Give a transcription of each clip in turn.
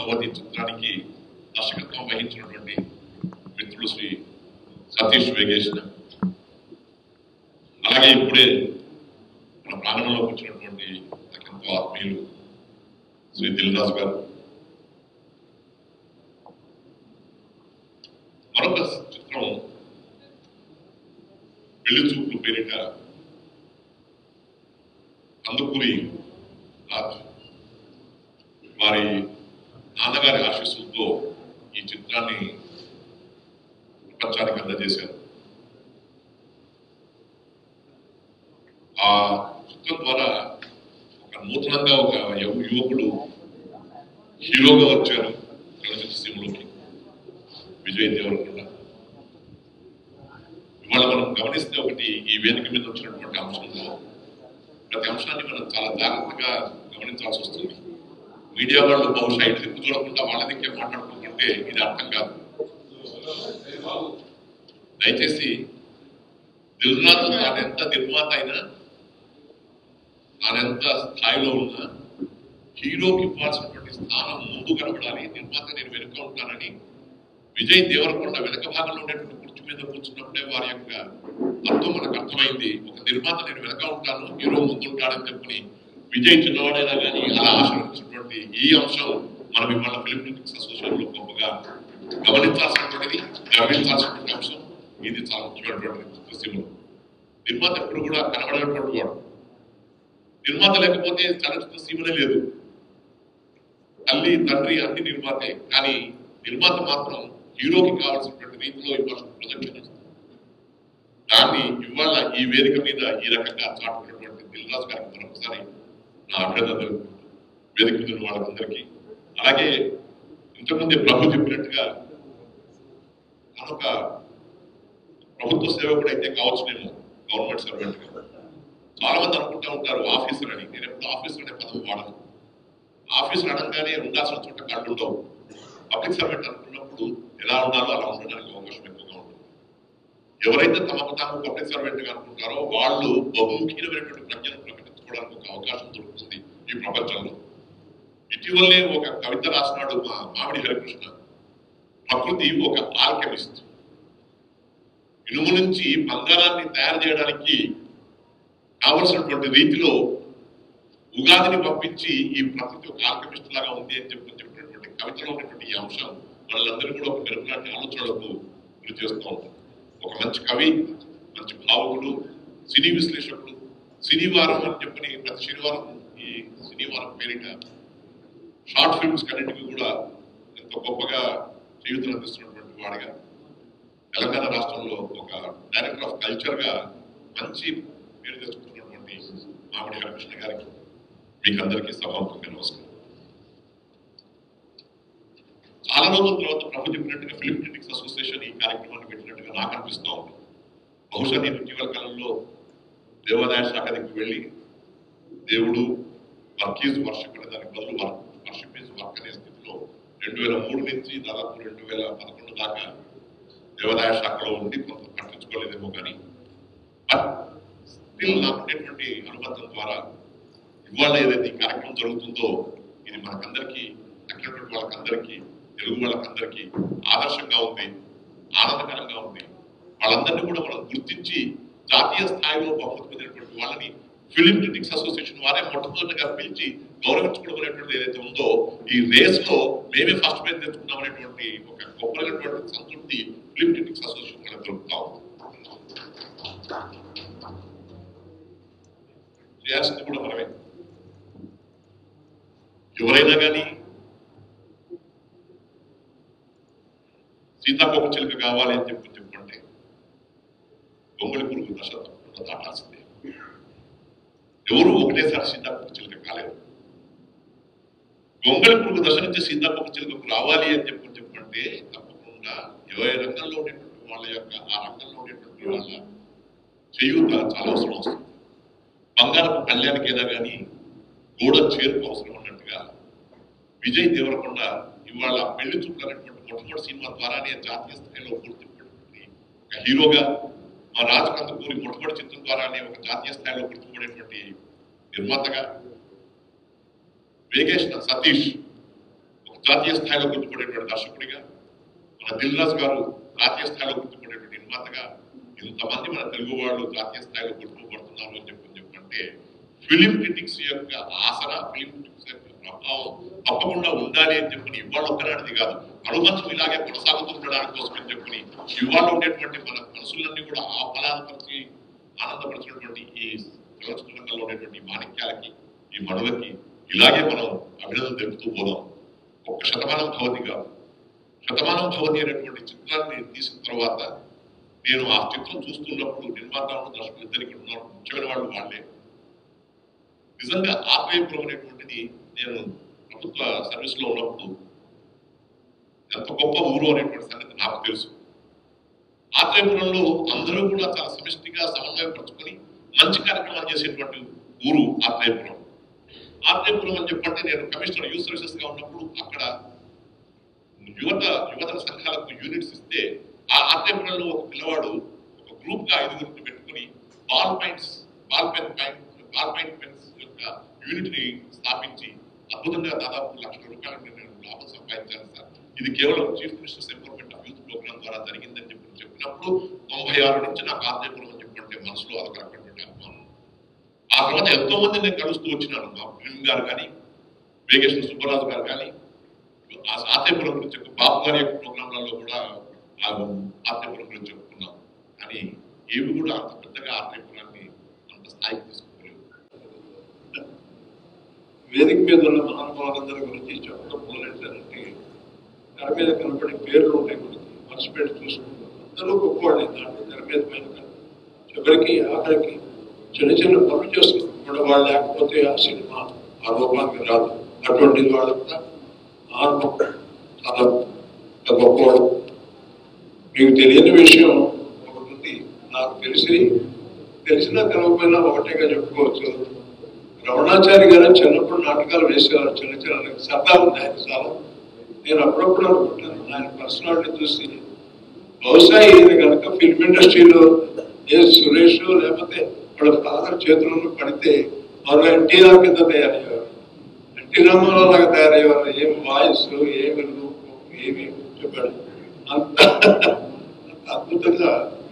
భగవతి చిత్రానికి దర్శకత్వం వహించినటువంటి మిత్రుడు శ్రీ సతీష్ వేగేసిన అలాగే ఇప్పుడే మన ప్రాంగణంలోకి వచ్చినటువంటి నాకెంతో ఆత్మీయులు శ్రీ దిల్రాజు గారు మరొక చిత్రం పెళ్లి చూపులు పేరిట కందుకూరి రాజు వారి నాన్నగారి ఆశీస్సులతో ఈ చిత్రాన్ని ప్రపంచానికి అందజేశారు ఆ చిత్రం ద్వారా ఒక నూతనంగా ఒక యు- యువకుడు హీరోగా వచ్చారు చలనచిత్ర సీమలోకి విజయ్ దేవరకొండ ఇవాళ మనం గమనిస్తే ఒకటి ఈ వేదిక మీద వచ్చినటువంటి అంశంలో ప్రతి అంశాన్ని మనం చాలా జాగ్రత్తగా గమనించాల్సి వస్తుంది మీడియా వాళ్ళు బహుశా ఇటు దిక్కు చూడకుండా వాళ్ళ దిక్కే మాట్లాడుకుంటుంటే ఇది అర్థం కాదు దయచేసి దిల్రాజు తాను ఎంత నిర్మాత అయినా తానెంత స్థాయిలో ఉన్నా హీరోకి ఇవ్వాల్సినటువంటి స్థానం ముందు కనబడాలి నిర్మాత నేను వెనుక ఉంటానని విజయ్ దేవరకొండ వెనక భాగంలో ఉండేటువంటి కుర్చీ మీద కూర్చున్నప్పుడే వారి యొక్క తత్వం మనకు అర్థమైంది ఒక నిర్మాత నేను వెనక ఉంటాను హీరో ముందుంటాడని చెప్పని విజయ్ చిన్నవాడైనా కానీ అలా ఆశ్రయించినటువంటి ఈ అంశం మనం ఇవాళ ఫిలిం క్రిటిక్స్ అసోసియేషన్ లో గొప్పగా గమనించాల్సినటువంటిది గమనించాల్సినటువంటి అంశం ఇది చాలా ముఖ్యమైనటువంటి దృశ్యంలో నిర్మాత ఎప్పుడు కూడా కనబడేటువంటి వాడు నిర్మాత లేకపోతే చలనచిత్ర సీమనే లేదు తల్లి తండ్రి అన్ని నిర్మాతే కానీ నిర్మాత మాత్రం హీరోకి కావాల్సినటువంటి రీతిలో ఇవ్వాల్సిన ప్రొజెక్షన్ ఇస్తుంది దాన్ని ఇవాళ ఈ వేదిక మీద ఈ రకంగా చాటుకున్నటువంటి దిల్రాజు గారికి మరొకసారి నా అభినందనలు వేదిక మీద ఉన్న వాళ్ళందరికీ అలాగే ఇంతకుముందే ప్రభు చెప్పినట్టుగా మనొక ప్రభుత్వ సేవకుడు అయితే కావచ్చునేమో గవర్నమెంట్ సర్వెంట్ గా చాలా మంది అనుకుంటా ఉంటారు ఆఫీసర్ అని నేను ఎప్పుడు ఆఫీసర్ అనే పదవి వాడను ఆఫీసర్ అనగానే ఉండాల్సిన చోట కళ్ళు ఉండవు పబ్లిక్ సర్వెంట్ అనుకున్నప్పుడు ఎలా ఉండాలో అలా ఉండడానికి అవకాశం ఎక్కువగా ఉంటుంది ఎవరైతే తమకు తాము పబ్లిక్ సర్వెంట్ గా అనుకుంటారో వాళ్ళు బహుముఖీనమైనటువంటి ప్రజ్ఞను ప్రకటించుకోవడానికి ఒక అవకాశం దొరుకుతుంది ఈ ప్రపంచంలో ఇటీవలే ఒక కవిత రాసినాడు మా మామిడి హరికృష్ణ ప్రకృతి ఒక ఆల్కెమిస్ట్ ఇనుము నుంచి బంగారాన్ని తయారు చేయడానికి కావలసినటువంటి రీతిలో ఉగాదిని పంపించి ఈ ప్రకృతి ఒక ఆల్కెమిస్ట్ లాగా ఉంది అని చెప్పి చెప్పినటువంటి కవితలో ఉన్నటువంటి ఈ అంశం వాళ్ళందరూ కూడా ఒక మెరుపులాంటి ఆలోచనలకు గురి చేస్తూ ఉంటాం ఒక మంచి కవి మంచి భావకుడు సినీ విశ్లేషకుడు సినీవారం అని చెప్పని ప్రతి శనివారం ఈ సినీవారం పేరిట షార్ట్ ఫిల్మ్స్ కన్నింటికి కూడా ఎంతో గొప్పగా జీవితం అందిస్తున్నటువంటి వాడిగా తెలంగాణ రాష్ట్రంలో ఒక డైరెక్టర్ ఆఫ్ కల్చర్ గా మంచి పేరు తెచ్చుకున్నటువంటి మామిడి హరికృష్ణ గారికి మీకు అందరికీ సభాముఖంగా నమస్కారం చాలా రోజుల తర్వాత ప్రభు చెప్పినట్టుగా ఫిలిం క్రిటిక్స్ అసోసియేషన్ ఈ కార్యక్రమాన్ని పెట్టినట్టుగా నాకు అనిపిస్తూ ఉంది బహుశా నేను ఇటీవల కాలంలో దేవాదాయ శాఖ దగ్గరికి వెళ్ళి దేవుడు వర్క్ ఈజ్ వర్షిప్ అనే దానికి బదులు వర్క్ వర్షిప్ ఈజ్ వర్క్ అనే స్థితిలో రెండు వేల మూడు నుంచి దాదాపు రెండు వేల పదకొండు దాకా దేవాదాయ శాఖలో ఉండి కొంత పట్టించుకోలేదేమో కానీ స్టిల్ నాకు ఉండేటువంటి అనుబంధం ద్వారా ఇవాళ ఏదైతే ఈ కార్యక్రమం జరుగుతుందో ఇది మనకందరికీ తక్కినటువంటి వాళ్ళకందరికీ తెలుగు వాళ్ళకందరికీ ఆదర్శంగా ఉంది ఆనందకరంగా ఉంది వాళ్ళందరినీ కూడా మనం గుర్తించి జాతీయ స్థాయిలో బహుమతి పొందినటువంటి వాళ్ళని ఫిలిం క్రిటిక్స్ అసోసియేషన్ వారే మొట్టమొదటిగా పిలిచి గౌరవించుకోవడం అనేటువంటిది ఏదైతే ఉందో ఈ రేస్ లో మేమే ఫస్ట్ ప్రైజ్ తెచ్చుకున్నాం అనేటువంటి ఒక గొప్పమైనటువంటి సంతృప్తి ఫిలిం క్రిటిక్స్ అసోసియేషన్ వాళ్ళకి దొరుకుతా ఉంది చేయాల్సింది కూడా మనమే ఎవరైనా కానీ సీతాకోక చిలుక కావాలి అని చెప్పి చెప్పంటే గొంగళి పురుగు దశ తప్పకుండా దాటాల్సిందే ఎవరు ఒకటేసారి సీతాకోక చిలుక కాలేరు గొంగళి పురుగు దశ నుంచి సీతాకోక చిలుకకు రావాలి అని చెప్పి చెప్పంటే తప్పకుండా ఏ రంగంలో ఉండేటువంటి వాళ్ళ యొక్క ఆ రంగంలో ఉండేటువంటి వాళ్ళ చేయూత చాలా అవసరం వస్తుంది బంగారపు కళ్యాణికైనా కానీ గోడ చేరుకు అవసరం ఉన్నట్టుగా విజయ్ దేవరకొండ ఇవాళ పెళ్లి చూపులు అనేటువంటి మొట్టమొదటి సినిమా ద్వారానే జాతీయ స్థాయిలో గుర్తింపబడినటువంటి ఒక హీరోగా మా రాజు కందుకూరి మొట్టమొదటి చిత్రం ద్వారానే ఒక జాతీయ స్థాయిలో గుర్తింపబడేటువంటి నిర్మాతగా వేగేసిన సతీష్ ఒక జాతీయ స్థాయిలో గుర్తుపడేటువంటి దర్శకుడిగా మన దిల్ రాజు గారు జాతీయ స్థాయిలో గుర్తుపడేటువంటి నిర్మాతగా ఇంతమంది మన తెలుగు వాళ్ళు జాతీయ స్థాయిలో గుర్తుపడుతున్నారు అని చెప్పి చెప్పంటే ఫిలిం క్రిటిక్స్ యొక్క ఆసన ఫిలిం క్రిటిక్స్ యొక్క ప్రభావం తప్పకుండా ఉండాలి అని చెప్పని ఇవాళ ఒక్కనాటిది కాదు అనుబంధం ఇలాగే కొనసాగుతుండడానికి కోసం అని చెప్పని ఇవాళ ఉండేటువంటి మన మనసులన్నీ కూడా ఆ ఫలాపరిచి ఆనందపరిచినటువంటి ఈ చలనచిత్ర రంగంలో ఉండేటువంటి ఈ మాణిక్యాలకి ఈ మనులకి ఇలాగే మనం అభినందన తెలుపుతూ పోదాం ఒక్క శతమానం భవతి కాదు శతమానం భవతి అనేటువంటి చిత్రాన్ని తీసిన తర్వాత నేను ఆ చిత్రం చూస్తున్నప్పుడు నిర్మాత దర్శకులు ఇద్దరికి ఉన్నారు ముఖ్యమైన వాళ్ళు వాళ్ళే నిజంగా ఆత్మీయపురం అనేటువంటిది నేను ప్రభుత్వ సర్వీస్ లో ఉన్నప్పుడు ఎంత గొప్ప ఊరు అనేటువంటి సంగతి నాకు తెలుసు ఆత్మీయపురంలో అందరూ కూడా చాలా సమిష్టిగా సమన్వయపరుచుకొని మంచి కార్యక్రమాలు చేసేటువంటి ఊరు ఆత్మీయపురం ఆత్మీయపురం అని చెప్పంటే నేను కమిషనర్ యూత్ సర్వీసెస్ గా ఉన్నప్పుడు అక్కడ యువత యువత సంఘాలకు యూనిట్స్ ఇస్తే ఆ ఆత్మీయపురంలో ఒక పిల్లవాడు ఒక గ్రూప్ గా ఐదుగురిని పెట్టుకుని ball points ball pen point ball point pens యొక్క యూనిట్ ని స్థాపించి అద్భుతంగా దాదాపు లక్షల రూపాయలు నేను లాభం సంపాదించాను సార్ ఇది కేవలం chief ministers empowerment of youth programme ద్వారా జరిగిందని చెప్పి చెప్పినప్పుడు తొంభై ఆరు నుంచి నాకు ఆత్మీయపురం అని చెప్పంటే మనసులో అదొక రకమైనటువంటి అభిమానం ఆ తర్వాత ఎంతో మంది నేను కలుస్తూ వచ్చినాను మా ఫిల్మ్ గారు కానీ వేగేశ్వర సుబ్బరాజు గారు కానీ ఆ ఆత్మీయపురం గురించి చెప్పు బాబు గారి యొక్క ప్రోగ్రాంలలో కూడా ఆ ఆత్మీయపురం గురించి చెప్పుకున్నాం కానీ ఏవి కూడా అంత పెద్దగా ఆత్మీయపురాన్ని అంత స్థాయికి తీసుకోలేదు వేదిక మీద ఉన్న మహానుభావులందరి గురించి చెప్పడం మొదలెట్టారంటే తెర మీద కనపడే పేర్లు ఉంటాయి మనకి మనసు పెట్టి చూసుకుంటాం అందరూ గొప్పవాళ్ళే దాంట్లో తెర మీద పైన కాదు. చివరికి ఆఖరికి చిన్న చిన్న పనులు చేసుకుని కూడా వాళ్ళు లేకపోతే ఆ సినిమా ఆ రూపానికి రాదు అటువంటి వాళ్ళు కూడా ఆత్మ చాలా గొప్పవాడు మీకు తెలియని విషయం ఒకటి ఉంది నాకు తెలిసి తెలిసినా తెలవకపోయినా ఒకటేగా చెప్పుకోవచ్చు రమణాచారి గారు చిన్నప్పుడు నాటకాలు వేసేవారు చిన్న చిన్న సరదా ఉంది ఆయన చాలా నేను అప్పుడప్పుడు అనుకుంటాను ఆయన పర్సనాలిటీ చూసి బహుశా ఈయన కనుక ఫిల్మ్ ఇండస్ట్రీలో ఏ సురేష్ లేకపోతే వాళ్ళ ఫాదర్ చేతులను పడితే మరో ఎన్టీఆర్ కింద తయారయ్యేవారు ఎన్టీ రామారావు లాగా తయారయ్యేవారు ఏం వాయిస్ ఏమి రూపం ఏమి చెప్పాడు అంత అంత అద్భుతంగా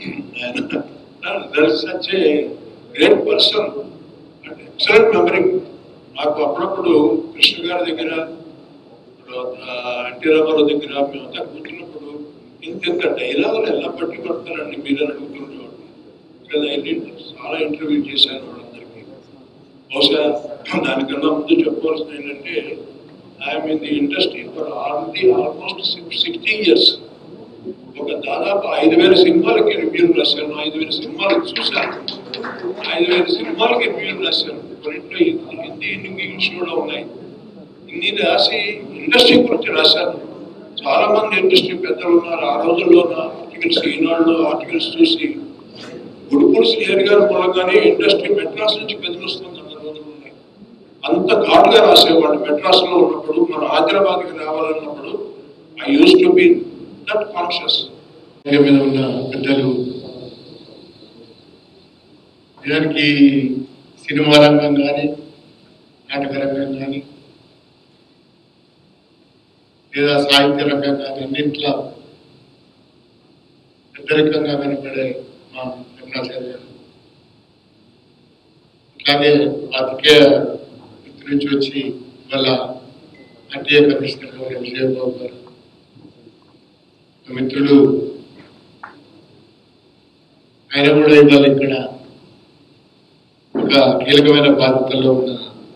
ఆయన such a great person and excellent memory నాకు అప్పుడప్పుడు కృష్ణ గారి దగ్గర ఇప్పుడు ఎన్టీ రామారావు దగ్గర మేమంతా కూర్చున్నప్పుడు ఇంత ఇంత డైలాగులు ఎలా పట్టి పడతారండి మీరు అని అడుగుతుండేవాడు కదా చాలా ఇంటర్వ్యూ చేశాను వాళ్ళందరికీ బహుశా దానికన్నా ముందు చెప్పవలసింది ఏంటంటే I'm in the industry for already almost sixty years ఒక దాదాపు ఐదు వేల సినిమాలకి రివ్యూలు రాశాను ఐదు వేల సినిమాలు చూశాను ఐదు వేల సినిమాలకి రివ్యూలు రాశాను కొన్నింటిలో హిందీ హిందీ ఇంగ్లీష్ కూడా ఉన్నాయి ఇన్ని రాసి ఇండస్ట్రీ గురించి రాశాను చాలా మంది ఇండస్ట్రీ పెద్దలు ఉన్నారు ఆ రోజుల్లో నా ఆర్టికల్స్ ఈనాడులో ఆర్టికల్స్ చూసి గుడుపూడి శ్రీహరి గారి మూలంగానే ఇండస్ట్రీ మెడ్రాస్ నుంచి కదిలిస్తుంది అన్న రోజులు ఉన్నాయి అంత ఘాటుగా రాసేవాడు మెడ్రాస్ లో ఉన్నప్పుడు మన హైదరాబాద్కి రావాలన్నప్పుడు I use to be that conscious మీద ఉన్న పెద్దలు నిజానికి సినిమా రంగం కానీ నాటక రంగం కానీ లేదా సాహిత్య రంగం కానీ అన్నింట్లో పెద్దరికంగా కనపడే మా రమణాచార్య గారు అట్లాగే రాజకీయ వృత్తి నుంచి వచ్చి వాళ్ళ ఆర్టీఏ కమిషనర్ గారు విజయబాబు గారు మా మిత్రుడు ఆయన కూడా ఇవాళ ఇక్కడ ఒక కీలకమైన బాధ్యతల్లో ఉన్న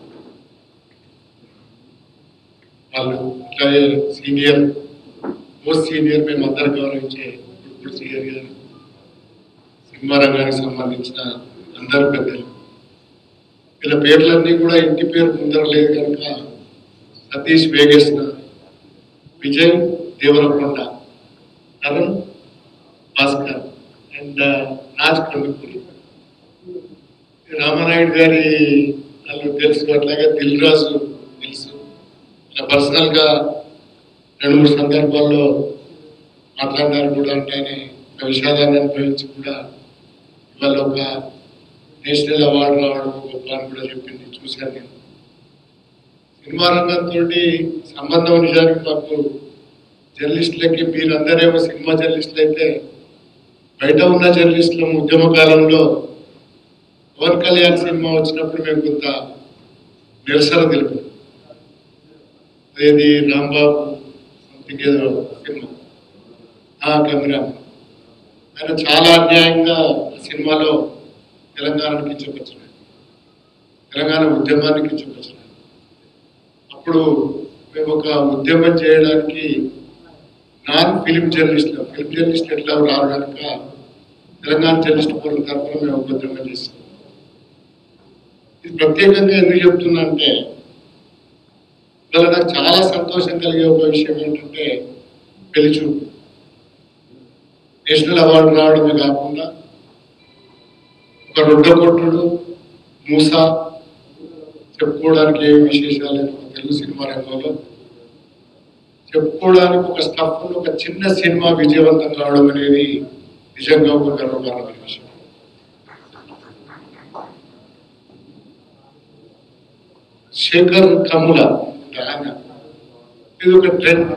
వాళ్ళు అట్లాగే సీనియర్ మోస్ట్ సీనియర్ మేము అందరు గౌరవించే ఇప్పుడు సీనియర్ గారు సినిమా రంగానికి సంబంధించిన అందరు పెద్దలు వీళ్ళ పేర్లన్నీ కూడా ఇంటి పేరు ముందర లేదు కనుక సతీష్ వేగేసిన విజయ్ దేవరకొండ అరుణ్ భాస్కర్ అండ్ రాజ్ కందుకూరి రామానాయుడు గారి వాళ్ళు తెలుసు అట్లాగే దిల్ రాజు తెలుసు ఇలా పర్సనల్ గా రెండు మూడు సందర్భాల్లో మాట్లాడినారు కూడా అంటే ఆయన ఒక విషాదాన్ని అనుభవించి కూడా ఇవాళ ఒక నేషనల్ అవార్డు రావడం గొప్ప అని కూడా చెప్పింది చూశాను నేను సినిమా రంగంతో సంబంధం నిజానికి మాకు జర్నలిస్టులకి మీరందరేమో సినిమా జర్నలిస్టులు అయితే బయట ఉన్న జర్నలిస్టుల ఉద్యమ కాలంలో పవన్ కళ్యాణ్ సినిమా వచ్చినప్పుడు మేము కొంత నిరసన తెలిపాం అదేది రాంబాబు సంథింగ్ ఏదో సినిమా ఆ కెమెరా ఆయన చాలా అన్యాయంగా ఆ సినిమాలో తెలంగాణకి చూపించాడు తెలంగాణ ఉద్యమానికి చూపించాడు అప్పుడు మేము ఒక ఉద్యమం చేయడానికి non film journalist film journalist ఎట్లా రారు కనుక తెలంగాణ జర్నలిస్ట్ ఫోరం తరఫున మేము ఒక ఉద్యమం చేస్తాం ఇది ప్రత్యేకంగా ఎందుకు చెప్తున్నా అంటే ఇవాళ నాకు చాలా సంతోషం కలిగే ఒక విషయం ఏంటంటే పెళ్లి చూపు నేషనల్ అవార్డు రావడమే కాకుండా ఒక రొడ్డ కొట్టుడు మూస చెప్పుకోవడానికి ఏమి విశేషాలు లేవు మన తెలుగు సినిమా రంగంలో చెప్పుకోవడానికి ఒక స్టఫ్ ఒక చిన్న సినిమా విజయవంతం కావడం అనేది నిజంగా ఒక గర్వకారమైన విషయం శేఖర్ కమ్ముల ఆయన ఇది ఒక ట్రెండ్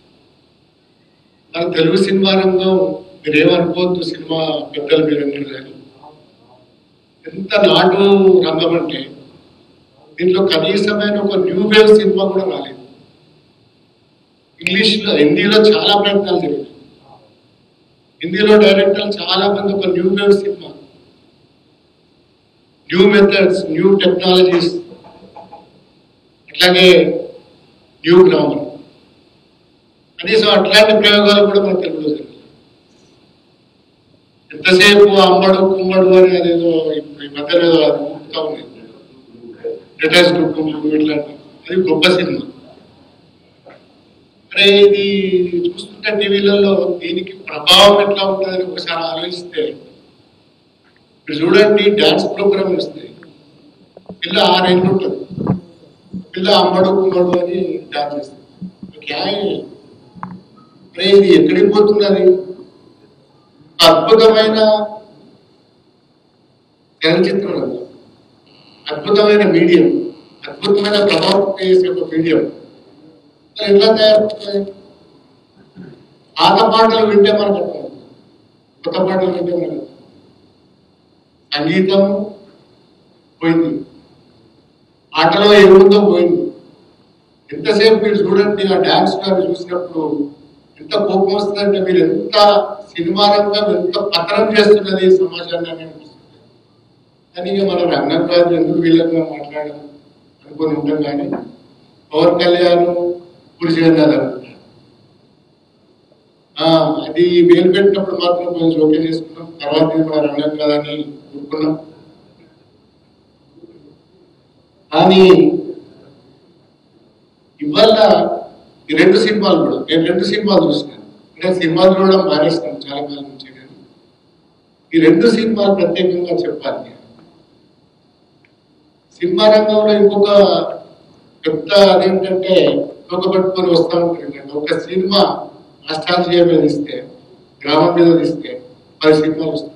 మన తెలుగు సినిమా రంగం మీరు ఏమనుకోవద్దు సినిమా పెద్దలు మీరు అందరూ కానీ ఎంత నాటు రంగం అంటే దీంట్లో కనీసమైన ఒక న్యూ వేవ్ సినిమా కూడా రాలేదు ఇంగ్లీష్లో హిందీలో చాలా ప్రయత్నాలు జరిగాయి హిందీలో డైరెక్టర్లు చాలా మంది ఒక new wave cinema new methods new technologies అట్లాగే న్యూ గ్రామర్ కనీసం అట్లాంటి ప్రయోగాలు కూడా మన తెలుగులో జరిగాయి ఎంతసేపు అమ్మడు కుమ్మడు అని అదేదో ఇప్పుడు ఈ మధ్యలో ఏదో అది ఊపుతా ఉంది రిటైర్స్ కుటుంబం ఇట్లాంటి అది గొప్ప సినిమా అరే ఇది చూస్తుంటే టీవీలలో దీనికి ప్రభావం ఎట్లా ఉంటుందని ఒకసారి ఆలోచిస్తే ఇప్పుడు చూడండి డాన్స్ ప్రోగ్రామ్ వస్తాయి పిల్ల ఆరేళ్ళు ఉంటుంది పిల్ల అమ్మడు కుమ్మడు అని డాన్స్ చేస్తుంది క్యా హై? అరే ఇది ఎక్కడికి పోతున్నది అద్భుతమైన చలనచిత్రం రంగం అద్భుతమైన మీడియం అద్భుతమైన ప్రభావం చేసే ఒక మీడియం మరి ఎట్లా తయారవుతుంది పాత పాటలు వింటే మనకు అర్థమవుతుంది కొత్త పాటలు వింటే మనకు అర్థమవుతుంది. సంగీతం పోయింది ఆటలో ఏముందో పోయింది ఎంతసేపు మీరు చూడండి ఆ డాన్స్ గారు చూసినప్పుడు ఎంత కోపం వస్తుందంటే మీరు ఎంత సినిమా రంగం ఎంత పతనం చేస్తున్నది ఈ సమాజాన్ని అని అనిపిస్తుంది కానీ ఇక మన రంగం కాదు ఎందుకు వీళ్ళగా మాట్లాడడం అనుకుని ఉంటాం కానీ పవన్ కళ్యాణ్ పురుషు అనుకుంటారు ఆ, అది వేలు పెట్టినప్పుడు మాత్రం కొంచెం జోక్యం చేసుకున్నాం తర్వాత ఇది మన రంగం కాదని ఊరుకున్నాం కానీ ఇవాళ ఈ రెండు సినిమాలు కూడా నేను రెండు సినిమాలు చూసినాను నేను సినిమాలు చూడడం మానేస్తాను చాలా కాలం నుంచి కానీ ఈ రెండు సినిమాలు ప్రత్యేకంగా చెప్పాలి నేను. సినిమా రంగంలో ఇంకొక పెద్ద అదేంటంటే ఒక పట్టుకొని వస్తా ఉంటారు ఏంటంటే ఒక సినిమా రాష్ట్రాల మీద ఇస్తే గ్రామం మీద ఇస్తే పది సినిమాలు వస్తాయి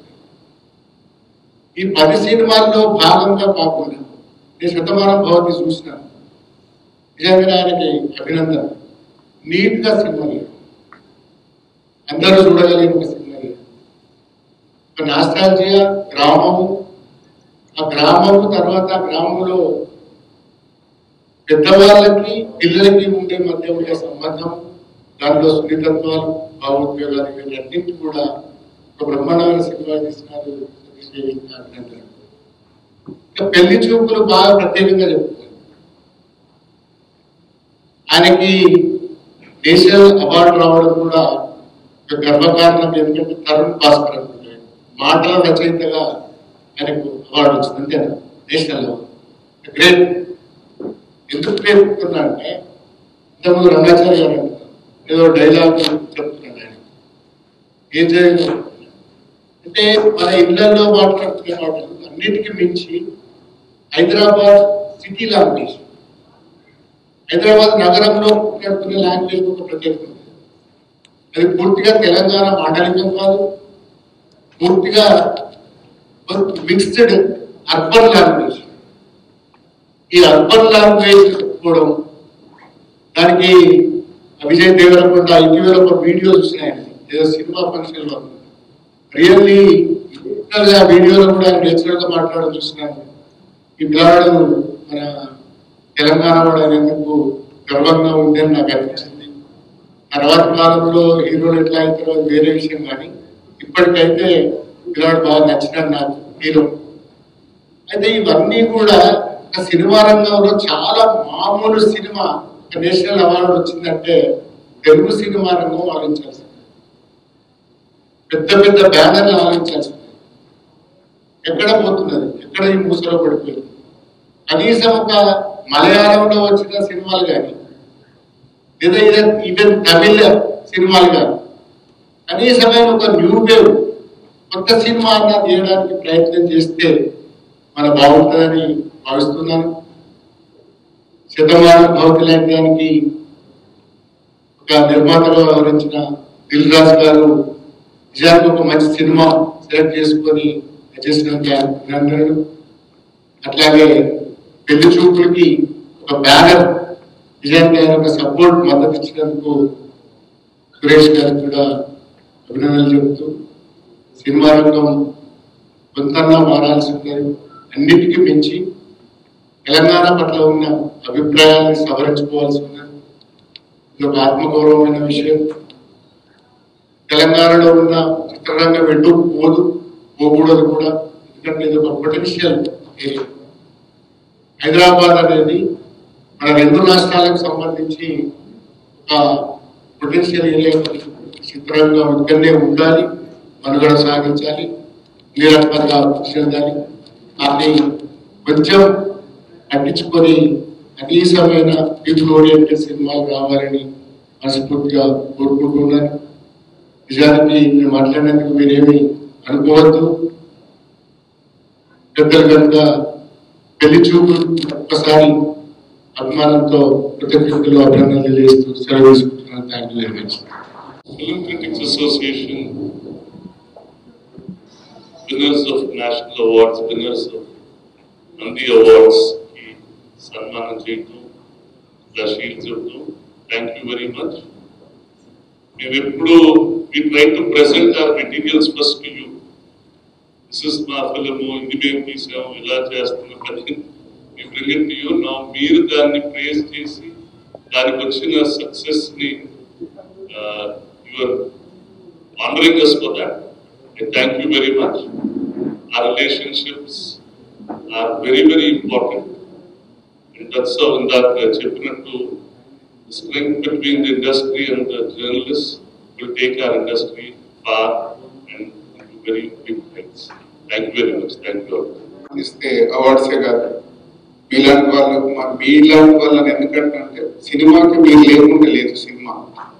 ఈ పది సినిమాల్లో భాగంగా కాకుండా నేను శతమానం భవతి చూసినాను నిజంగా ఆయనకి అభినందన నీట్ గా సినిమా లేదు అందరూ చూడగలిగిన ఒక సినిమా లేదు ఒక నాస్టాలజియా గ్రామము ఆ గ్రామము తర్వాత ఆ గ్రామంలో పెద్దవాళ్ళకి పిల్లలకి ఉండే మధ్య ఉండే సంబంధం దాంట్లో సున్నితత్వాలు భావోద్వేగాలు వీటన్నింటి కూడా ఒక బ్రహ్మాండమైన సినిమా తీసినారు సతీష్ దేవి అభినందన ఇంకా పెళ్లి చూపులు బాగా ప్రత్యేకంగా చెప్తారు ఆయనకి నేషనల్ అవార్డు రావడం కూడా ఒక గర్వకారణం ఎందుకంటే తరుణ్ భాస్కర్ అనుకుంటే మాటల రచయితగా ఆయనకు అవార్డు వచ్చింది అంతేనా నేషనల్ అవార్డు గ్రేట్ ఎందుకు పేర్కొన్నా అంటే ఇంతకుముందు రంగాచార్య గారు అంటారు, ఏదో డైలాగ్ చెప్తున్నాడు ఆయన ఏం జరిగింది అంటే మన ఇళ్లలో మాట్లాడుతున్న మాటలు అన్నిటికీ మించి హైదరాబాద్ సిటీ లాంగ్వేజ్ హైదరాబాద్ నగరంలో మాట్లాడుతున్న లాంగ్వేజ్ ఒక ప్రత్యేకత ఉంది. అది పూర్తిగా తెలంగాణ మాండలికం కాదు పూర్తిగా మిక్స్డ్ అర్బన్ లాంగ్వేజ్ ఈ అర్బన్ లాంగ్వేజ్ పట్టించుకోవడం దానికి విజయ్ దేవరకొండ ఇటీవల ఒక వీడియో చూసినాయండి ఏదో సినిమా ఫంక్షన్ లో రియల్లీ ఆ వీడియోలో కూడా ఆయన నేచురల్ గా మాట్లాడడం చూసినాను ఈ పిల్లాడు మన తెలంగాణ వాడు అనేందుకు గర్వంగా ఉందని నాకు అనిపించింది తర్వాత కాలంలో హీరోలు ఎట్లా అవుతారో అది వేరే విషయం కానీ ఇప్పటికైతే పిల్లాడు బాగా నచ్చినాడు నాకు హీరో అయితే ఇవన్నీ కూడా ఒక సినిమా రంగంలో చాలా మామూలు సినిమా ఒక నేషనల్ అవార్డు వచ్చిందంటే తెలుగు సినిమా రంగం ఆలోచించాల్సింది పెద్ద పెద్ద బ్యానర్లు ఆలోచించాల్సింది ఎక్కడ పోతున్నది ఎక్కడ ఈ మూసలో పడిపోయింది కనీసం ఒక మలయాళంలో వచ్చిన సినిమాలు కానీ లేదా ఈవెన్ ఈవెన్ తమిళ సినిమాలు కానీ కనీసమైన ఒక న్యూ వేవ్ కొత్త సినిమా అన్నా తీయడానికి ప్రయత్నం చేస్తే మన బాగుంటుందని భావిస్తున్నాను శతమాన భవతి లాంటి దానికి ఒక నిర్మాతగా వ్యవహరించిన దిల్ రాజు గారు నిజానికి ఒక మంచి సినిమా సెలెక్ట్ చేసుకొని చేసినందుకు అభినందనలు అట్లాగే పెళ్లి చూపులకి ఒక బ్యానర్ నిజానికి ఆయన ఒక సపోర్ట్ మద్దతు ఇచ్చినందుకు సురేష్ గారికి కూడా అభినందనలు చెబుతూ సినిమా రంగం కొంతన్నా మారాల్సి ఉన్నది అన్నిటికీ మించి తెలంగాణ పట్ల ఉన్న అభిప్రాయాన్ని సవరించుకోవాల్సి ఉన్నది ఇది ఒక ఆత్మగౌరవమైన విషయం తెలంగాణలో ఉన్న చిత్రరంగం ఎటు పోదు పోకూడదు కూడా ఎందుకంటే ఇది ఒక పొటెన్షియల్ ఏరియా హైదరాబాద్ అనేది మన రెండు రాష్ట్రాలకు సంబంధించి ఒక పొటెన్షియల్ ఏరియా చిత్రంగా ఇక్కడనే ఉండాలి మనుగడ సాగించాలి నిరంతరంగా అభివృద్ధి చెందాలి దాన్ని కొంచెం పట్టించుకొని కనీసమైన పీపుల్ ఓరియంటెడ్ సినిమాలు రావాలని మనస్ఫూర్తిగా కోరుకుంటున్నాను నిజానికి నేను మాట్లాడినందుకు మీరేమి అనుకోవద్దు పెద్దలు కనుక పెళ్లి చూపు ఒక్కసారి అభిమానంతో కృతజ్ఞతలు అభినందనలు తెలియజేస్తూ సెలవు తీసుకుంటున్నాను thank you very much Film Critics Association, winners of national awards, winners of Nandi Awards की सम्मान చేయటం ఇలా షీల్డ్ చెప్తూ థ్యాంక్ యూ వెరీ మచ్ మేము ఎప్పుడు we try to present our materials first to you this is మా film ఇది మేము తీసాము ఇలా చేస్తున్నాం అని మీ బ్రింగ్ టు యూ నా మీరు దాన్ని ప్రేస్ చేసి దానికి వచ్చిన సక్సెస్ ని you are honoring us for that. And thank you very much. Our relationships are very, very important. And that's how in that uh, చెప్పినట్టు the strength between the industry and the journalists will take our industry far and into very big heights. Thank you very much. Thank you all. ఇస్తే అవార్డ్సే కాదు మీలాంటి వాళ్ళు మా మీలాంటి వాళ్ళని ఎందుకంటే అంటే సినిమాకి మీరు లేకుంటే లేదు సినిమా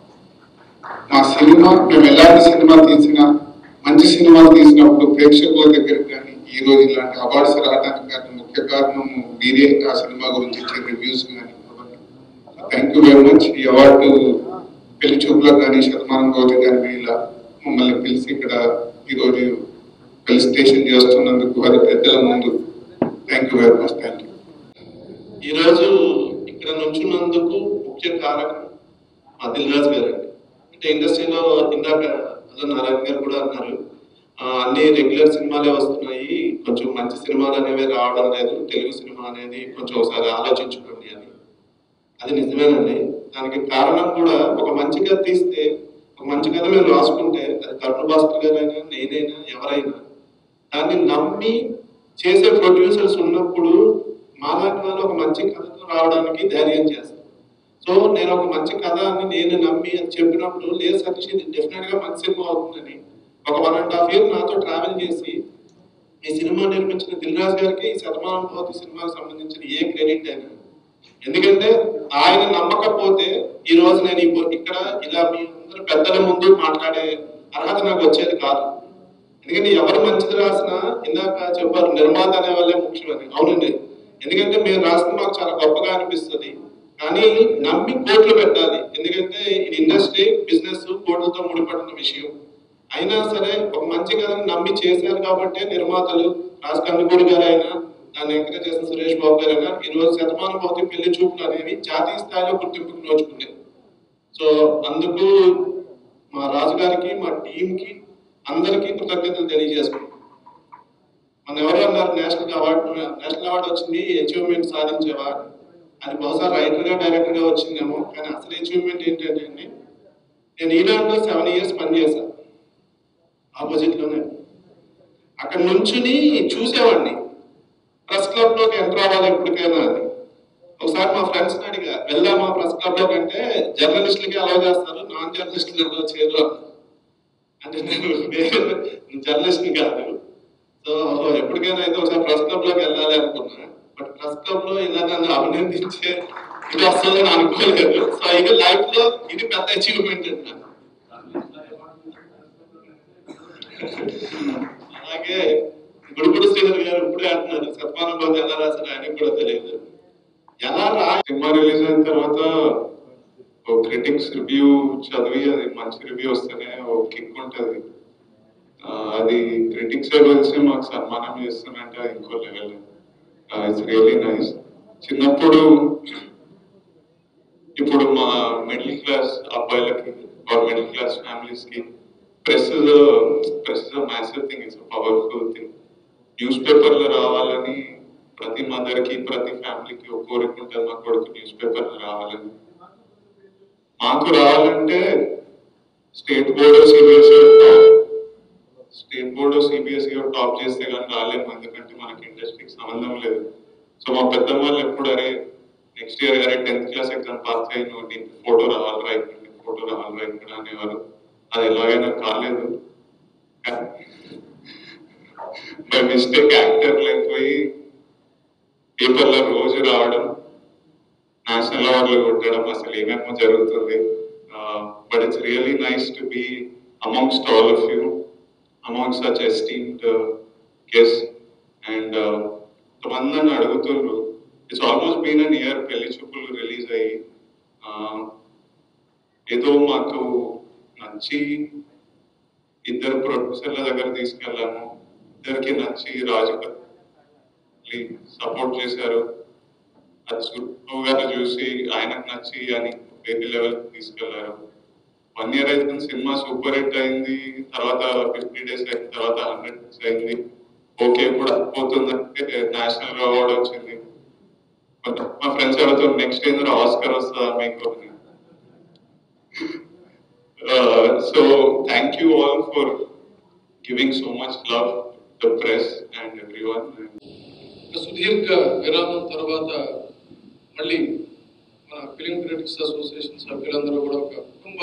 మా సినిమా మేము ఎలాంటి సినిమా తీసినా మంచి సినిమాలు తీసినప్పుడు ప్రేక్షకుల దగ్గరికి కానీ ఈ రోజు ఇలాంటి అవార్డ్స్ రావడానికి కానీ ముఖ్య కారణం మీరే ఆ సినిమా గురించి ఇచ్చే రివ్యూస్ కానీ థ్యాంక్ యూ వెరీ మచ్ ఈ అవార్డు పెళ్లి చూపులకు కానీ శతమానం గౌరి కానీ వీళ్ళ మమ్మల్ని పిలిచి ఇక్కడ ఈరోజు ఫెలిసిటేషన్ చేస్తున్నందుకు అది పెద్దల ముందు thank you very much thank you ఈరోజు ఇక్కడ నుంచున్నందుకు ముఖ్య కారణం మా దిల్రాజ్ గారు అండి అంటే ఇండస్ట్రీలో ఇందాక అలా నారాయణ గారు కూడా అన్నారు ఆ, అన్ని రెగ్యులర్ సినిమాలే వస్తున్నాయి కొంచెం మంచి సినిమాలు అనేవి రావడం లేదు తెలుగు సినిమా అనేది కొంచెం ఒకసారి ఆలోచించుకోండి అని అది నిజమేనండి దానికి కారణం కూడా ఒక మంచి కథ తీస్తే ఒక మంచి కథ మేము రాసుకుంటే అది కరుణ భాస్కర్ గారైనా నేనైనా ఎవరైనా దాన్ని నమ్మి చేసే ప్రొడ్యూసర్స్ ఉన్నప్పుడు మాలాంటి వాళ్ళు ఒక మంచి కథతో రావడానికి ధైర్యం చేస్తారు సో నేను ఒక మంచి కథ అని నేను నమ్మి అది చెప్పినప్పుడు లేదు సతీష్ ఇది డెఫినెట్ గా మంచి సినిమా అవుతుందని ఒక వన్ అండ్ హాఫ్ ఇయర్ నాతో ట్రావెల్ చేసి ఈ సినిమా నిర్మించిన దిల్ రాజు గారికి ఈ శతమానం భవతి సినిమాకి సంబంధించిన ఏ క్రెడిట్ అయినా ఎందుకంటే ఆయన నమ్మకపోతే ఈ రోజు నేను ఇప్పు- ఇక్కడ ఇలా మీ అందరు పెద్దల ముందు మాట్లాడే అర్హత నాకు వచ్చేది కాదు ఎందుకంటే ఎవరు మంచిది రాసినా ఇందాక చెప్పారు నిర్మాత అనే వాళ్ళే ముఖ్యమని అవునండి ఎందుకంటే మీరు రాసిన మాకు చాలా గొప్పగా అనిపిస్తుంది కానీ నమ్మి కోట్లు పెట్టాలి ఎందుకంటే ఇది ఇండస్ట్రీ బిజినెస్ కోట్లతో ముడిపడిన విషయం అయినా సరే ఒక మంచి కథను నమ్మి చేశారు కాబట్టి నిర్మాతలు రాజ్ కందుకూరి గారు అయినా దాన్ని ఎంకరేజ్ చేసిన సురేష్ బాబు గారు అన్నారు ఈ రోజు శతమానం భౌతిక పెళ్లి చూపులు అనేవి జాతీయ స్థాయిలో గుర్తింపుకు నోచుకున్నాయి సో అందుకు మా రాజుగారికి మా టీంకి అందరికీ కృతజ్ఞతలు తెలియజేసుకుంటాం మన ఎవరు అన్నారు నేషనల్ అవార్డు నేషనల్ అవార్డు వచ్చింది అచీవ్మెంట్ సాధించేవా అది బహుశా రైటర్ గా డైరెక్టర్ గా వచ్చిందేమో కానీ అసలు అచీవ్మెంట్ ఏంటంటే అండి నేను ఈనాడులో సెవెన్ ఇయర్స్ పనిచేశాను ఆపోజిట్ లోనే అక్కడ నుంచుని చూసేవాడిని ప్రెస్ క్లబ్ లోకి ఎంటర్ అవ్వాలి ఎప్పటికైనా అని ఒకసారి మా ఫ్రెండ్స్ అడిగా వెళ్దామా ప్రెస్ క్లబ్ లోకి అంటే జర్నలిస్టులకి అలౌ చేస్తారు నాన్ జర్నలిస్టులు అలౌ చేయరు అన్నారు. అంటే నేను జర్నలిస్ట్ కాదు సో ఎప్పటికైనా అయితే ఒకసారి ప్రెస్ క్లబ్ లోకి వెళ్ళాలి అనుకున్నా బట్ ప్రెస్ క్లబ్ లో ఇలా నన్ను అభినందించే ఇది వస్తుందని అనుకోలేదు సో ఇది లైఫ్ లో ఇది పెద్ద అచీవ్మెంట్ అండి నాకు. అలాగే గుడుగుడు శ్రీధర్ గారు ఇప్పుడే అంటున్నారు సత్మానం బాబు ఎలా రాశారు ఆయనకు కూడా తెలియదు ఎలా రా సినిమా రిలీజ్ అయిన తర్వాత ఓ క్రిటిక్స్ రివ్యూ చదివి అది మంచి రివ్యూ వస్తేనే ఓ కిక్ ఉంటది ఆ, అది క్రిటిక్స్ లెవెల్స్ మాకు సన్మానం చేస్తున్నట్టే అది ఇంకో లెవెల్ ఇట్స్ రియలీ నైస్ చిన్నప్పుడు ఇప్పుడు మా మిడిల్ క్లాస్ అబ్బాయిలకి ఆర్ మిడిల్ క్లాస్ ఫ్యామిలీస్ కి press press massive thing it's powerful thing news పేపర్లో రావాలని ప్రతి మదర్ కి ప్రతి ఫ్యామిలీకి ఒక కోరిక ఉంటుంది మా కొడుకు న్యూస్ పేపర్లో రావాలని మాకు రావాలంటే state board CBSE state board CBSE top చేస్తే కానీ రాలేము ఎందుకంటే మనకి ఇండస్ట్రీకి సంబంధం లేదు సో మా పెద్దమ్మ వాళ్ళు ఎప్పుడు అరే నెక్స్ట్ ఇయర్ అరే టెన్త్ క్లాస్ ఎగ్జామ్ పాస్ అయ్యి నువ్వు నీకు ఫోటో రావాలి రైట్ నీకు ఫోటో రావాలి రైట్ అనేవారు అది ఎలాగైనా కాలేదు బై మిస్టేక్ యాక్టర్లు అయిపోయి పేపర్లో రోజు రావడం నేషనల్ అవార్డులు కొట్టడం అసలు ఏమేమో జరుగుతుంది but it's really nice to be amongst all of you among such esteemed guests and కొంతమంది నన్ను అడుగుతున్నారు it's almost been an year పెళ్లి చూపులు రిలీజ్ అయ్యి uh, ఏదో మాకు నచ్చి ఇద్దరు ప్రొడ్యూసర్ల దగ్గర తీసుకెళ్ళాము ఇద్దరికి నచ్చి రాజు సపోర్ట్ చేశారు అది సుబ్బు గారు చూసి ఆయనకు నచ్చి అని వేరే లెవెల్ తీసుకెళ్లారు వన్ ఇయర్ అయితే సినిమా సూపర్ హిట్ అయింది తర్వాత ఫిఫ్టీ డేస్ అయిన తర్వాత హండ్రెడ్ డేస్ అయింది ఓకే కూడా పోతుందంటే నేషనల్ అవార్డ్ వచ్చింది But మా ఫ్రెండ్స్ ఎవరితో నెక్స్ట్ ఏందో ఆస్కర్ వస్తుందా మీకు అని. Uh, so thank you all for giving so much love to the press and everyone. ఒక సుదీర్ఘ విరామం తర్వాత మళ్ళీ మన ఫిలిం క్రిటిక్స్ అసోసియేషన్ సభ్యులందరూ కూడా ఒక కుటుంబ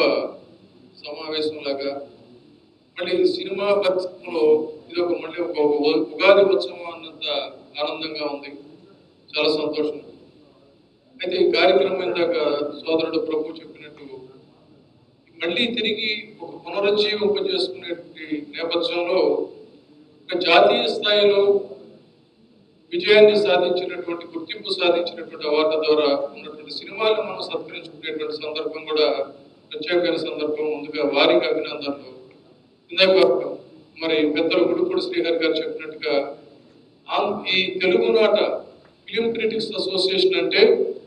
సమావేశం లాగా మళ్ళీ సినిమా పరిశ్రమలో ఇది ఒక మళ్ళీ ఒక ఉ- ఉగాది ఉత్సవం అన్నంత ఆనందంగా ఉంది చాలా సంతోషం అయితే ఈ కార్యక్రమం ఇందాక సోదరుడు ప్రభు చెప్పినట్టు మళ్ళీ తిరిగి ఒక పునరుజ్జీవింపజేసుకునేటువంటి నేపథ్యంలో ఒక జాతీయ స్థాయిలో విజయాన్ని సాధించినటువంటి గుర్తింపు సాధించినటువంటి అవార్డు ద్వారా ఉన్నటువంటి సినిమాలను మనం సత్కరించుకునేటువంటి సందర్భం కూడా ప్రత్యేకమైన సందర్భం ముందుగా వారికి అభినందనలు ఇందాక మరి పెద్దలు గుడుపూడి శ్రీహరి గారు చెప్పినట్టుగా ఆం- ఈ తెలుగునాట ఫిలిం క్రిటిక్స్ అసోసియేషన్ అంటే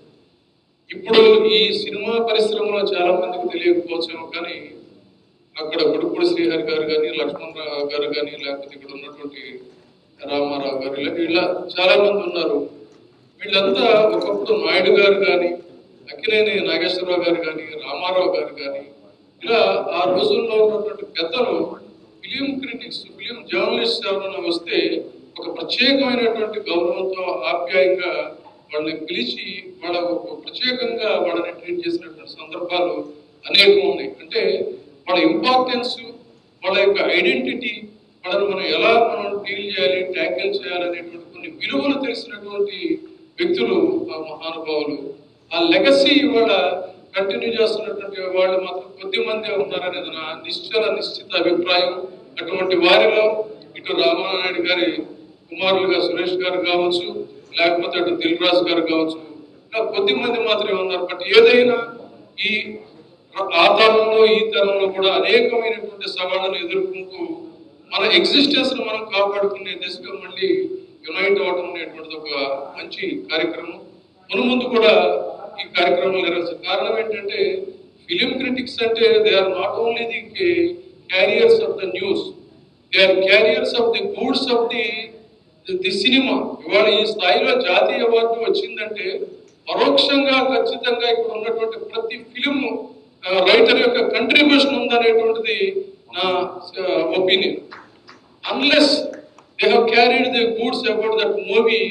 ఇప్పుడు ఈ సినిమా పరిశ్రమలో చాలా మందికి తెలియకపోవచ్చేమో కానీ అక్కడ గుడుపూడి శ్రీహరి గారు కానీ లక్ష్మణరావు గారు కానీ లేకపోతే ఇక్కడ ఉన్నటువంటి రామారావు గారు ఇలా ఇలా చాలా మంది ఉన్నారు వీళ్ళంతా ఒకప్పుడు నాయుడు గారు కానీ అక్కినేని నాగేశ్వరరావు గారు కానీ రామారావు గారు కానీ ఇలా ఆ రోజుల్లో ఉన్నటువంటి పెద్దలు ఫిలిం క్రిటిక్స్ ఫిలిం జర్నలిస్ట్ ఎవరైనా వస్తే ఒక ప్రత్యేకమైనటువంటి గౌరవంతో ఆప్యాయంగా వాళ్ళని పిలిచి వాళ్ళ ఒక ప్రత్యేకంగా వాళ్ళని ట్రీట్ చేసినటువంటి సందర్భాలు అనేకం ఉన్నాయి అంటే వాళ్ళ ఇంపార్టెన్స్ వాళ్ళ యొక్క ఐడెంటిటీ వాళ్ళని మనం ఎలా మనం డీల్ చేయాలి ట్యాకిల్ చేయాలి అనేటువంటి కొన్ని విలువలు తెలిసినటువంటి వ్యక్తులు ఆ మహానుభావులు ఆ లెగసీ ఇవాళ కంటిన్యూ చేస్తున్నటువంటి వాళ్ళు మాత్రం కొద్ది మంది ఉన్నారనేది నా నిశ్చల నిశ్చిత అభిప్రాయం అటువంటి వారిలో ఇటు రామానాయుడు గారి కుమారులుగా సురేష్ గారు కావచ్చు లేకపోతే అటు దిల్ రాజు గారు కావచ్చు ఇలా కొద్ది మంది మాత్రమే ఉన్నారు బట్ ఏదైనా ఈ ఆ తరంలో ఈ తరంలో కూడా అనేకమైనటువంటి సవాళ్ళను ఎదుర్కొంటూ మన ఎగ్జిస్టెన్స్ ను మనం కాపాడుకునే దిశగా మళ్ళీ యునైట్ అవడం అనేటువంటిది ఒక మంచి కార్యక్రమం మన ముందు కూడా ఈ కార్యక్రమం నిర్వహిస్తారు కారణం ఏంటంటే ఫిలిం క్రిటిక్స్ అంటే they are not only the carriers of the news they are carriers of the goods of the the cinema ఇవాళ ఈ స్థాయిలో జాతీయ అవార్డు వచ్చిందంటే పరోక్షంగా ఖచ్చితంగా ఇక్కడ ఉన్నటువంటి ప్రతి ఫిలిం రైటర్ యొక్క కంట్రిబ్యూషన్ ఉందనేటువంటిది నా opinion unless they have carried the goods about that movie,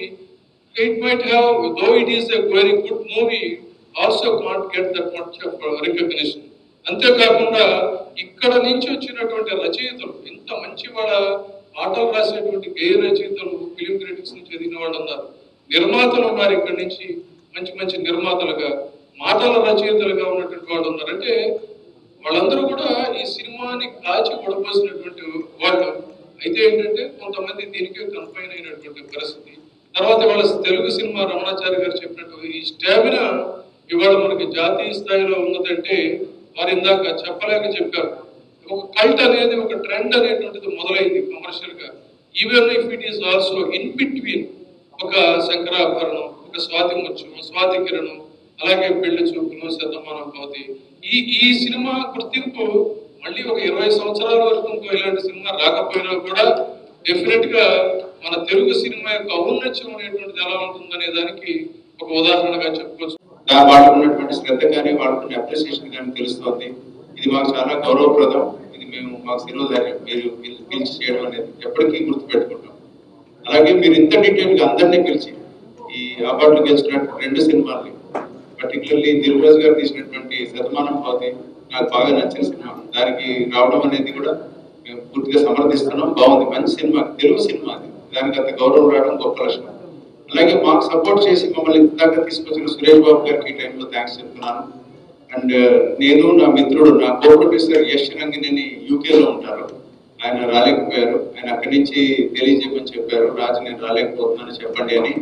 it might have, though it is a very good movie, also can't get that much of uh, recognition. అంతేకాకుండా ఇక్కడ నుంచి వచ్చినటువంటి రచయితలు ఇంత మంచి వాళ్ళ పాటలు రాసేటువంటి గేయ రచయితలు ఫిలిం క్రిటిక్స్ నుంచి ఎదిగిన వాళ్ళు ఉన్నారు నిర్మాతలు ఉన్నారు ఇక్కడ నుంచి మంచి మంచి నిర్మాతలుగా మాటల రచయితలుగా ఉన్నటువంటి వాళ్ళు ఉన్నారు అంటే వాళ్ళందరూ కూడా ఈ సినిమాని కాచి ఉడపోసినటువంటి వాళ్ళు అయితే ఏంటంటే కొంతమంది దీనికే కన్ఫైన్ అయినటువంటి పరిస్థితి తర్వాత వాళ్ళ తెలుగు సినిమా రమణాచారి గారు చెప్పినట్టు ఈ స్టామినా ఇవాళ మనకి జాతీయ స్థాయిలో ఉన్నదంటే వారు ఇందాక చెప్పలేక చెప్పారు ఒక కల్ట్ అనేది ఒక ట్రెండ్ అనేటువంటిది మొదలైంది కమర్షియల్ గా even if it is also in between ఒక శంకరాభరణం ఒక స్వాతి ముత్యం స్వాతి కిరణం అలాగే పెళ్లి చూపులు శతమానం భవతి ఈ ఈ సినిమా గుర్తింపు మళ్ళీ ఒక ఇరవై సంవత్సరాల వరకు ఇంకో ఇలాంటి సినిమా రాకపోయినా కూడా డెఫినెట్ గా మన తెలుగు సినిమా యొక్క ఔన్నత్యం అనేటువంటిది ఎలా ఉంటుందనే దానికి ఒక ఉదాహరణగా చెప్పుకోవచ్చు దా- వాళ్ళకు ఉన్నటువంటి శ్రద్ధ కానీ వాళ్ళకున్న అప్రిసియేషన్ కానీ తెలుస్తోంది ఇది మాకు చాలా గౌరవప్రదం ఇది మేము మాకు శిరోధార్యం మీరు పిల్- పిలిచి చేయడం అనేది ఎప్పటికీ గుర్తుపెట్టుకుంటాం అలాగే మీరు ఇంత డీటెయిల్ గా అందరినీ పిలిచి ఈ అవార్డులు గెలిచినట్టు రెండు సినిమాల్ని పర్టికులర్లీ దిల్రాజు గారు తీసినటువంటి శతమానం పోతే నాకు బాగా నచ్చిన సినిమా దానికి రావడం అనేది కూడా మేము పూర్తిగా సమర్థిస్తున్నాం బాగుంది మంచి సినిమా తెలుగు సినిమా అది దానికి అంత గౌరవం రావడం గొప్ప లక్షణం అలాగే మాకు సపోర్ట్ చేసి మమ్మల్ని ఇందాక తీసుకొచ్చిన సురేష్ బాబు గారికి ఈ టైంలో థ్యాంక్స్ చెప్తున్నాను అండ్ నేను నా మిత్రుడు నా కో ప్రొడ్యూసర్ యశ్ రంగినేని యూకేలో ఉంటారు ఆయన రాలేకపోయారు ఆయన అక్కడి నుంచి తెలియజేయమని చెప్పారు రాజు నేను రాలేకపోతున్నాను చెప్పండి అని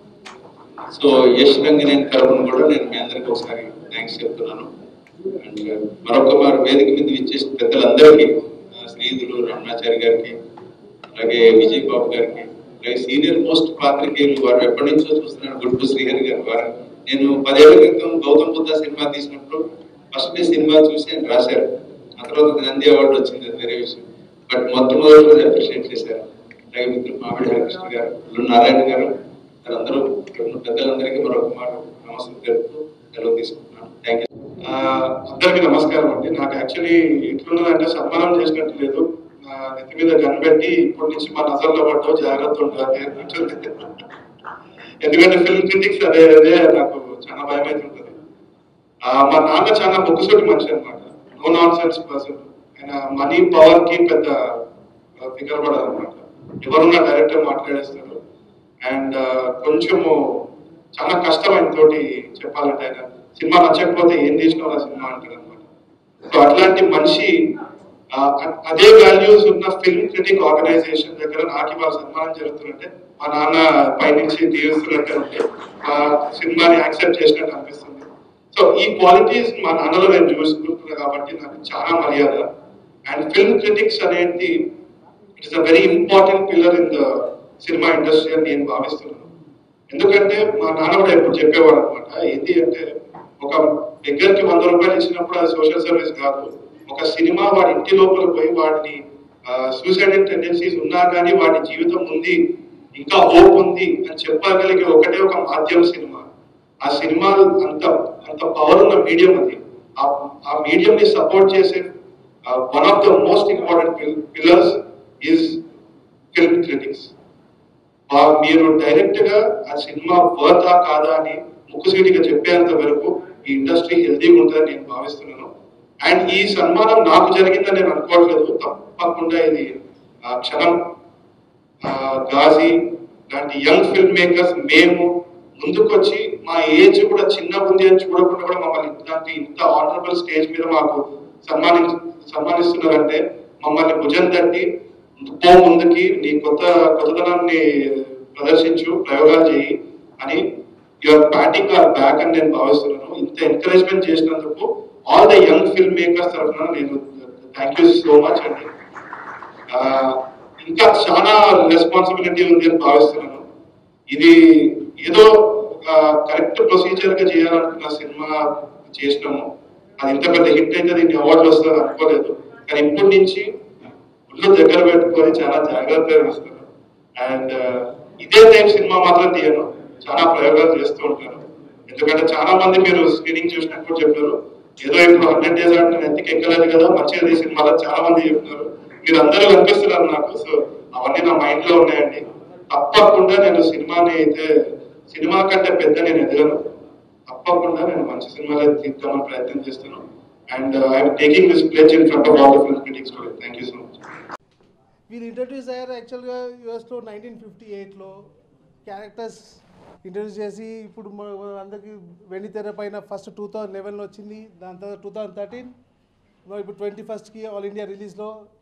సో యశ్ రంగినేని తరఫున కూడా నేను మీ అందరికీ ఒకసారి థ్యాంక్స్ చెప్తున్నాను అండ్ మరొక మారు వేదిక మీద ఇచ్చేసిన పెద్దలందరికీ ఆ, శ్రీధులు రమణాచారి గారికి అలాగే విజయ్ బాబు గారికి అలాగే సీనియర్ మోస్ట్ పాత్రికేయులు వారు ఎప్పటి నుంచో చూస్తున్నాను గుడ్డు శ్రీహరి గారు వారు నేను పదేళ్ల క్రితం గౌతమ్ బుద్ధ సినిమా తీసినప్పుడు ఫస్ట్ డే సినిమా చూసి ఆయన రాశారు ఆ తర్వాత నంది అవార్డు వచ్చింది అది వేరే విషయం బట్ మొట్టమొదటి రోజు అప్రిషియేట్ చేశారు అలాగే మిత్రులు మామిడి హరికృష్ణ గారు అల్లు నారాయణ గారు అందరూ ఇక్కడ ఉన్న పెద్దలందరికీ మరొక మాట నమస్తే తెలుపుతూ సెలవు తీసుకుంటున్నాను థ్యాంక్ యూ అందరికీ నమస్కారం అండి నాకు యాక్చువల్లీ ఎట్లున్నదంటే సన్మానం చేసినట్టు లేదు నా నెత్తి మీద కనిపెట్టి ఇప్పటి నుంచి మా నజర్లో పడ్డావు జాగ్రత్త ఉండాలి అన్నట్టుంది ఎందుకంటే ఫిల్మ్ క్రిటిక్స్ అదే అదే నాకు చాలా భయం అవుతుంటుంది ఆ, మా నాన్న చాలా ముక్కుసూటి మనిషి అనమాట నో నాన్ సెన్స్ పర్సన్ ఆయన మనీ పవర్ కి పెద్ద ఫిగర్ పడదు అనమాట ఎవరున్నా డైరెక్టర్ మాట్లాడేస్తారు అండ్ కొంచెము చాలా కష్టం ఆయన తోటి చెప్పాలంటే ఆయన సినిమా నచ్చకపోతే ఏం తీసినావు ఆ సినిమా అంటారు అనమాట సో అట్లాంటి మనిషి ఆ, అ- అదే వాల్యూస్ ఉన్న ఫిల్మ్ క్రిటిక్ ఆర్గనైజేషన్ దగ్గర నాకు ఇవాళ సన్మానం జరుగుతుందంటే మా నాన్న పైనుంచి దీవిస్తున్నట్టే ఉంటే ఆ సినిమాని యాక్సెప్ట్ చేసినట్టు అనిపిస్తుంది సో ఈ క్వాలిటీస్ మా నాన్నలో నేను చూసుకుంటున్నాను కాబట్టి నాకు చాలా మర్యాద అండ్ ఫిల్మ్ క్రిటిక్స్ అనేది it is a very important pillar in the cinema industry అని నేను భావిస్తున్నాను ఎందుకంటే మా నాన్న కూడా ఎప్పుడు చెప్పేవాడు అనమాట ఏంటి అంటే ఒక దగ్గరికి వంద రూపాయలు ఇచ్చినప్పుడు అది సోషల్ సర్వీస్ కాదు ఒక సినిమా వాడి ఇంటి లోపల పోయి వాడిని సూసైడల్ టెండెన్సీస్ ఉన్నా కానీ వాడి జీవితం ఉంది ఇంకా హోప్ ఉంది అని చెప్పగలిగే ఒకటే ఒక మాధ్యమ సినిమా ఆ సినిమా అంత అంత పవర్ ఉన్న మీడియం అది ఆ- ఆ మీడియం ని సపోర్ట్ చేసే one of the most important pillars is film critics ఆ- మీరు డైరెక్ట్ గా ఆ సినిమా వర్తా కాదా అని ముక్కుసీటిగా చెప్పేంత వరకు ఈ ఇండస్ట్రీ హెల్తీగా ఉంటుందని నేను భావిస్తున్నాను అండ్ ఈ సన్మానం నాకు జరిగిందని నేను అనుకోవట్లేదు తప్పకుండా ఇది ఆ క్షణం ఆ, గాజీ లాంటి యంగ్ ఫిల్మ్ మేకర్స్ మేము ముందుకొచ్చి మా ఏజ్ కూడా చిన్న ఉంది అని చూడకుండా కూడా మమ్మల్ని ఇట్లాంటి ఇంత ఆనరబుల్ స్టేజ్ మీద మాకు సన్మాని సన్మానిస్తున్నారంటే మమ్మల్ని భుజం తట్టి పో ముందుకి నీ కొత్త కొత్తదనాన్ని ప్రదర్శించు ప్రయోగాలు చేయి అని యువర్ బ్యాటింగ్ ఆర్ బ్యాక్ అని నేను భావిస్తున్నాను ఇంత ఎంకరేజ్మెంట్ చేసినందుకు all the young film makers తరఫున నేను థ్యాంక్ యూ సో మచ్ అండి ఆ, ఇంకా చాలా రెస్పాన్సిబిలిటీ ఉంది అని భావిస్తున్నాను ఇది ఏదో ఒక కరెక్ట్ ప్రొసీజర్ గా చేయాలనుకున్న సినిమా చేసినాము అది ఇంత పెద్ద హిట్ అయితే దీనికి అవార్డు వస్తుంది అనుకోలేదు కానీ ఇప్పటి నుంచి ఒళ్ళు దగ్గర పెట్టుకొని చాలా జాగ్రత్తగా తీస్తాను అండ్ ఇదే టైం సినిమా మాత్రం తీయను చాలా ప్రయోగాలు చేస్తూ ఉంటాను ఎందుకంటే చాలా మంది మీరు స్క్రీనింగ్ చూసినప్పుడు చెప్పారు ఏదో ఇప్పుడు హండ్రెడ్ డేస్ అంటే నేను ఎందుకు ఎక్కలేదు కదా మంచిగా ఈ సినిమాలో చాలా మంది చెప్తున్నారు మీరు అందరూ కనిపిస్తున్నారు నాకు సో అవన్నీ నా మైండ్ లో ఉన్నాయండి తప్పకుండా నేను సినిమాని అయితే సినిమా కంటే పెద్ద నేను ఎదగను తప్పకుండా నేను మంచి సినిమాలు తీద్దామని ప్రయత్నం చేస్తాను and I'm taking this place in front of all the film critics thank you so much వీళ్ళు ఇంట్రడ్యూస్ అయ్యారు యాక్చువల్గా యూఎస్లో నైన్టీన్ ఫిఫ్టీ ఎయిట్లో క్యారెక్టర్స్ ఇంట్రడ్యూస్ చేసి ఇప్పుడు మన అందరికి వెండి తెర పైన ఫస్ట్ టూ థౌజండ్ లెవెన్లో వచ్చింది దాని తర్వాత టూ థౌజండ్ థర్టీన్ ఇప్పుడు ట్వంటీ ఫస్ట్కి ఆల్ ఇండియా రిలీజ్లో